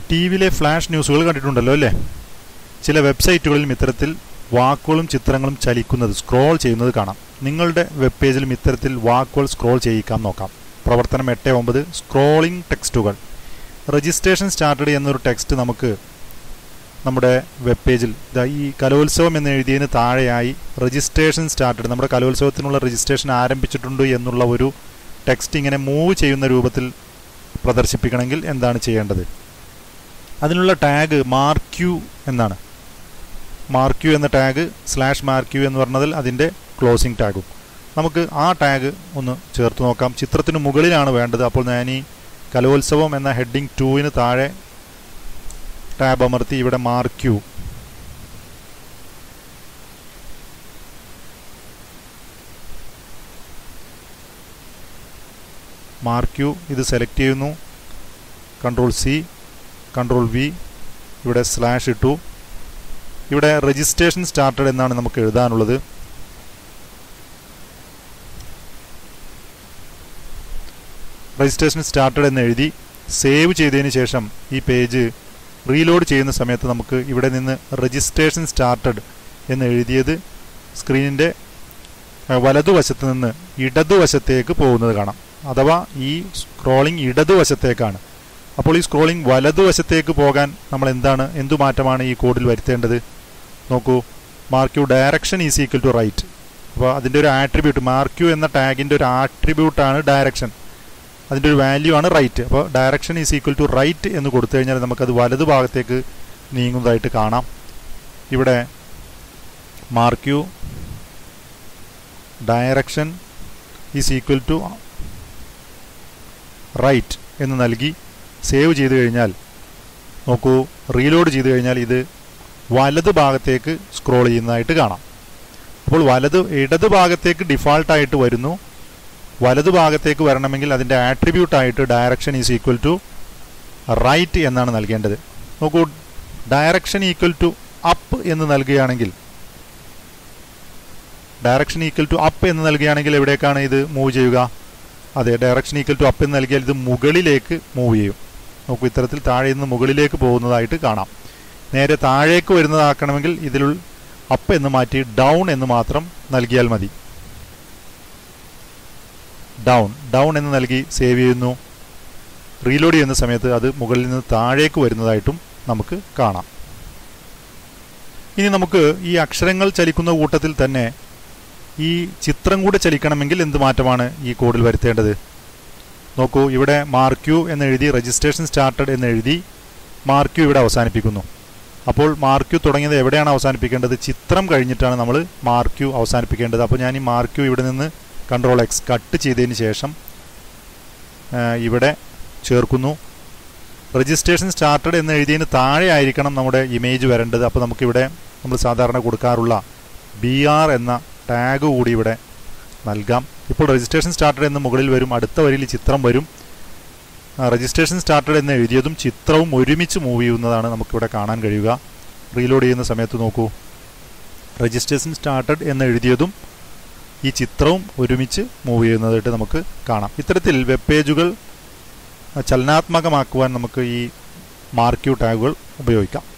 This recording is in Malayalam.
ടി വിയിലെ ഫ്ലാഷ് ന്യൂസുകൾ കണ്ടിട്ടുണ്ടല്ലോ അല്ലേ ചില വെബ്സൈറ്റുകളിലും ഇത്തരത്തിൽ വാക്കുകളും ചിത്രങ്ങളും ചലിക്കുന്നത് സ്ക്രോൾ ചെയ്യുന്നത് കാണാം നിങ്ങളുടെ വെബ് പേജിലും ഇത്തരത്തിൽ വാക്കുകൾ സ്ക്രോൾ ചെയ്യിക്കാൻ നോക്കാം പ്രവർത്തനം എട്ട് ഒമ്പത് സ്ക്രോളിംഗ് ടെക്സ്റ്റുകൾ രജിസ്ട്രേഷൻ സ്റ്റാർട്ടഡ് എന്നൊരു ടെക്സ്റ്റ് നമുക്ക് നമ്മുടെ വെബ് പേജിൽ ദാ ഈ കലോത്സവം എന്ന് എഴുതിയതിന് താഴെയായി രജിസ്ട്രേഷൻ സ്റ്റാർട്ടഡ് നമ്മുടെ കലോത്സവത്തിനുള്ള രജിസ്ട്രേഷൻ ആരംഭിച്ചിട്ടുണ്ട് എന്നുള്ള ഒരു ടെക്സ്റ്റ് ഇങ്ങനെ മൂവ് ചെയ്യുന്ന രൂപത്തിൽ പ്രദർശിപ്പിക്കണമെങ്കിൽ എന്താണ് ചെയ്യേണ്ടത് അതിനുള്ള ടാഗ് മാർക്യൂ എന്നാണ് മാർക്യൂ എന്ന ടാഗ് സ്ലാഷ് മാർക്യൂ എന്ന് പറഞ്ഞതിൽ അതിൻ്റെ ക്ലോസിംഗ് ടാഗും നമുക്ക് ആ ടാഗ് ഒന്ന് ചേർത്ത് നോക്കാം ചിത്രത്തിന് മുകളിലാണ് വേണ്ടത് അപ്പോൾ ഞാൻ ഈ കലോത്സവം എന്ന ഹെഡിങ് ടൂവിന് താഴെ ടാബ് അമർത്തി ഇവിടെ മാർക്യൂ മാർക്യൂ ഇത് സെലക്ട് ചെയ്യുന്നു കൺട്രോൾ സി കൺട്രോൾ വി ഇവിടെ സ്ലാഷ് ഇട്ടു ഇവിടെ രജിസ്ട്രേഷൻ സ്റ്റാർട്ടഡ് എന്നാണ് നമുക്ക് എഴുതാനുള്ളത് രജിസ്ട്രേഷൻ സ്റ്റാർട്ടഡ് എന്ന് എഴുതി സേവ് ചെയ്തതിന് ശേഷം ഈ പേജ് റീലോഡ് ചെയ്യുന്ന സമയത്ത് നമുക്ക് ഇവിടെ നിന്ന് രജിസ്ട്രേഷൻ സ്റ്റാർട്ടഡ് എന്ന് എഴുതിയത് സ്ക്രീനിൻ്റെ വലതുവശത്ത് നിന്ന് ഇടതുവശത്തേക്ക് പോകുന്നത് കാണാം അഥവാ ഈ സ്ക്രോളിംഗ് ഇടതുവശത്തേക്കാണ് അപ്പോൾ ഈ സ്ക്രോളിംഗ് വലതുവശത്തേക്ക് പോകാൻ നമ്മൾ എന്താണ് എന്തു മാറ്റമാണ് ഈ കോഡിൽ വരുത്തേണ്ടത് നോക്കൂ marquee direction is equal to right അപ്പോൾ അതിൻ്റെ ഒരു ആട്രിബ്യൂട്ട് മാർക്യൂ എന്ന ടാഗിൻ്റെ ഒരു ആട്രിബ്യൂട്ടാണ് ഡയറക്ഷൻ അതിൻ്റെ ഒരു വാല്യൂ ആണ് റൈറ്റ് അപ്പോൾ direction is equal to right എന്ന് കൊടുത്തു കഴിഞ്ഞാൽ നമുക്കത് വലതു ഭാഗത്തേക്ക് നീങ്ങുന്നതായിട്ട് കാണാം ഇവിടെ marquee direction is equal to right എന്ന് നൽകി സേവ് ചെയ്ത് കഴിഞ്ഞാൽ നോക്കൂ റീലോഡ് ചെയ്ത് കഴിഞ്ഞാൽ ഇത് വലത് ഭാഗത്തേക്ക് സ്ക്രോൾ ചെയ്യുന്നതായിട്ട് കാണാം അപ്പോൾ വലത് ഇടത് ഭാഗത്തേക്ക് ഡിഫാൾട്ടായിട്ട് വരുന്നു വലതു ഭാഗത്തേക്ക് വരണമെങ്കിൽ അതിൻ്റെ ആട്രിബ്യൂട്ടായിട്ട് direction is equal to right എന്നാണ് നൽകേണ്ടത് നോക്കൂ ഡയറക്ഷൻ ഈക്വൽ ടു അപ്പ് എന്ന് നൽകുകയാണെങ്കിൽ ഡയറക്ഷൻ ഈക്വൽ ടു അപ്പ് എന്ന് നൽകുകയാണെങ്കിൽ എവിടേക്കാണ് ഇത് മൂവ് ചെയ്യുക അതെ ഡയറക്ഷൻ ഈക്വൽ ടു അപ്പ് എന്ന് നൽകിയാൽ ഇത് മുകളിലേക്ക് മൂവ് ചെയ്യും നോക്കൂ ഇത്തരത്തിൽ താഴെ നിന്ന് മുകളിലേക്ക് പോകുന്നതായിട്ട് കാണാം നേരെ താഴേക്ക് വരുന്നതാക്കണമെങ്കിൽ ഇതിൽ അപ്പ് എന്ന് മാറ്റി ഡൗൺ എന്ന് മാത്രം നൽകിയാൽ മതി ഡൗൺ ഡൗൺ എന്ന് നൽകി സേവ് ചെയ്യുന്നു റീലോഡ് ചെയ്യുന്ന സമയത്ത് അത് മുകളിൽ നിന്ന് താഴേക്ക് വരുന്നതായിട്ടും നമുക്ക് കാണാം ഇനി നമുക്ക് ഈ അക്ഷരങ്ങൾ ചലിക്കുന്ന കൂട്ടത്തിൽ തന്നെ ഈ ചിത്രം കൂടെ ചലിക്കണമെങ്കിൽ എന്ത് മാറ്റമാണ് ഈ കോഡിൽ വരുത്തേണ്ടത് നോക്കൂ ഇവിടെ മാർക്യൂ എന്ന് എഴുതി രജിസ്ട്രേഷൻ സ്റ്റാർട്ടഡ് എന്ന് എഴുതി മാർക്യൂ ഇവിടെ അവസാനിപ്പിക്കുന്നു അപ്പോൾ മാർക്യൂ തുടങ്ങിയത് എവിടെയാണ് അവസാനിപ്പിക്കേണ്ടത് ചിത്രം കഴിഞ്ഞിട്ടാണ് നമ്മൾ മാർക്യൂ അവസാനിപ്പിക്കേണ്ടത് അപ്പോൾ ഞാൻ ഈ മാർക്യൂ ഇവിടെ നിന്ന് കൺട്രോൾ എക്സ് കട്ട് ചെയ്തതിന് ശേഷം ഇവിടെ ചേർക്കുന്നു രജിസ്ട്രേഷൻ സ്റ്റാർട്ടഡ് എന്ന് എഴുതിയതിന് താഴെ ആയിരിക്കണം നമ്മുടെ ഇമേജ് വരേണ്ടത് അപ്പോൾ നമുക്കിവിടെ നമ്മൾ സാധാരണ കൊടുക്കാറുള്ള ബി ആർ എന്ന ടാഗ് കൂടി ഇവിടെ നൽകാം ഇപ്പോൾ രജിസ്ട്രേഷൻ സ്റ്റാർട്ടഡ് എന്ന് മുകളിൽ വരും അടുത്ത വരിയിൽ ചിത്രം വരും രജിസ്ട്രേഷൻ സ്റ്റാർട്ടഡ് എന്ന് എഴുതിയതും ചിത്രവും ഒരുമിച്ച് മൂവ് ചെയ്യുന്നതാണ് നമുക്കിവിടെ കാണാൻ കഴിയുക റീലോഡ് ചെയ്യുന്ന സമയത്ത് നോക്കൂ രജിസ്ട്രേഷൻ സ്റ്റാർട്ടഡ് എന്ന് എഴുതിയതും ഈ ചിത്രവും ഒരുമിച്ച് മൂവ് ചെയ്യുന്നതായിട്ട് നമുക്ക് കാണാം ഇത്തരത്തിൽ വെബ് പേജുകൾ ചലനാത്മകമാക്കുവാൻ നമുക്ക് ഈ മാർക്യൂ ടാഗുകൾ ഉപയോഗിക്കാം